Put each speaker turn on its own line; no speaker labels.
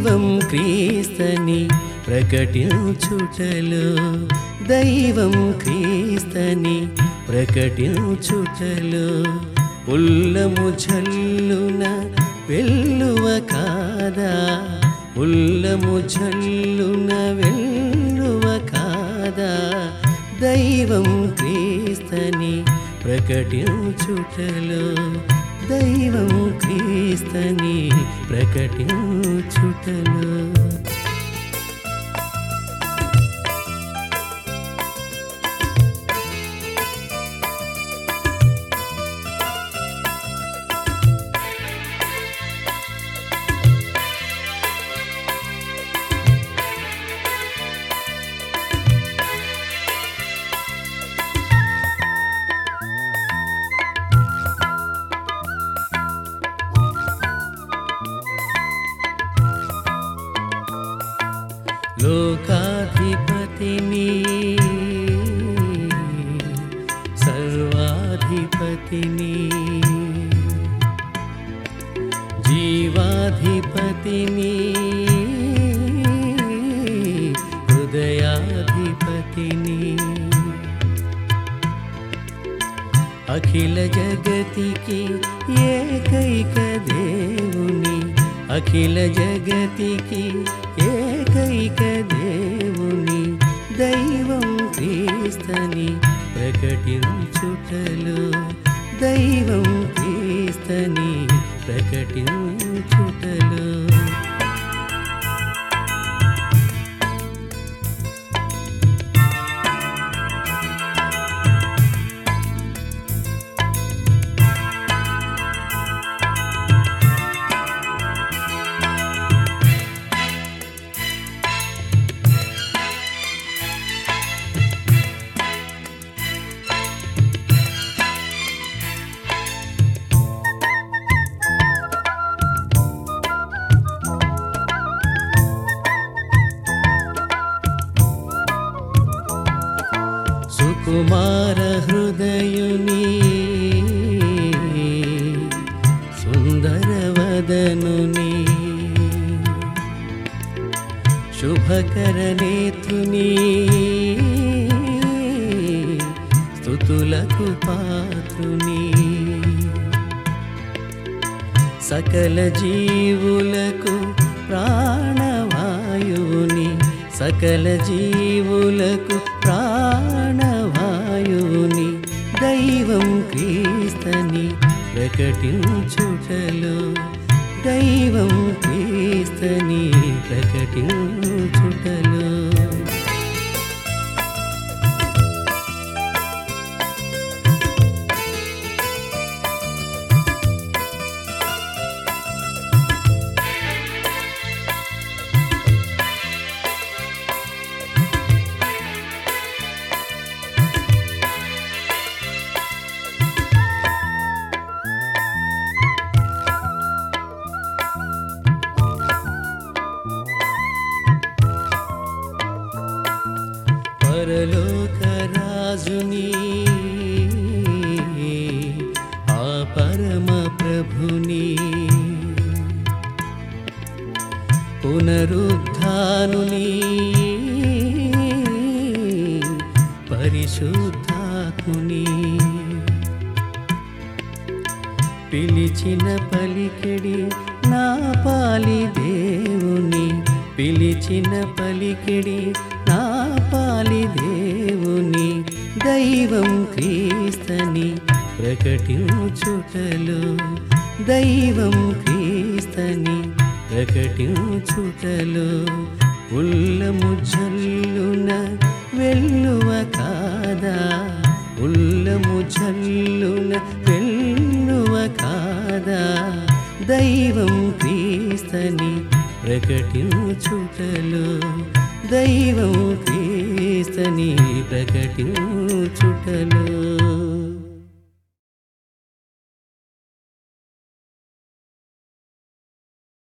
దైవం క్రీస్తని ప్రకటించుటలో దైవం క్రీస్తని ప్రకటించుటలో ఉల్లము జల్లున వెల్లువ కాదా ఉల్లము జల్లున వెల్లువ కాదా దైవం క్రీస్తని ప్రకటించుటలో దైవం క్రీస్తని ప్రకటించుటలో లోకాధిపతిని సర్వాధిపతిని జీవాధిపతిని హృదయాధిపతిని అఖిల జగతికి ఏకైక దేవుని అఖిల జగతికి ఏకైక దేవుని దైవం క్రీస్తని ప్రకటించుటలో దైవం క్రీస్తని ప్రకటించుటలో సుకుమార హృదయుని సుందరవదనుని శుభకర నేత్రుని స్థుతులకు పాత్రుని సకల జీవులకు ప్రాణవాయువుని సకల జీవులకు ప్రాణవాయువుని దైవం క్రీస్తని ప్రకటించుటలో దైవం క్రీస్తని ప్రకటించుటలో పరలోక రాజుని ఆ పరమ ప్రభుని పునరుద్ధానుని పరిశుద్ధాత్ముని పిలిచిన పలికెడి నా పాలి దేవుని పిలిచిన పలికెడి నా పాలి దేవుని దైవం క్రీస్తని ప్రకటించుటలో దైవం క్రీస్తని ప్రకటించుటలో ఉల్లము జల్లున వెల్లువ కాదా ఉల్లము జల్లున వెల్లువ కాదా దైవం క్రీస్తని ప్రకటించుటలో దైవం క్రీస్తని ప్రకటించుటలో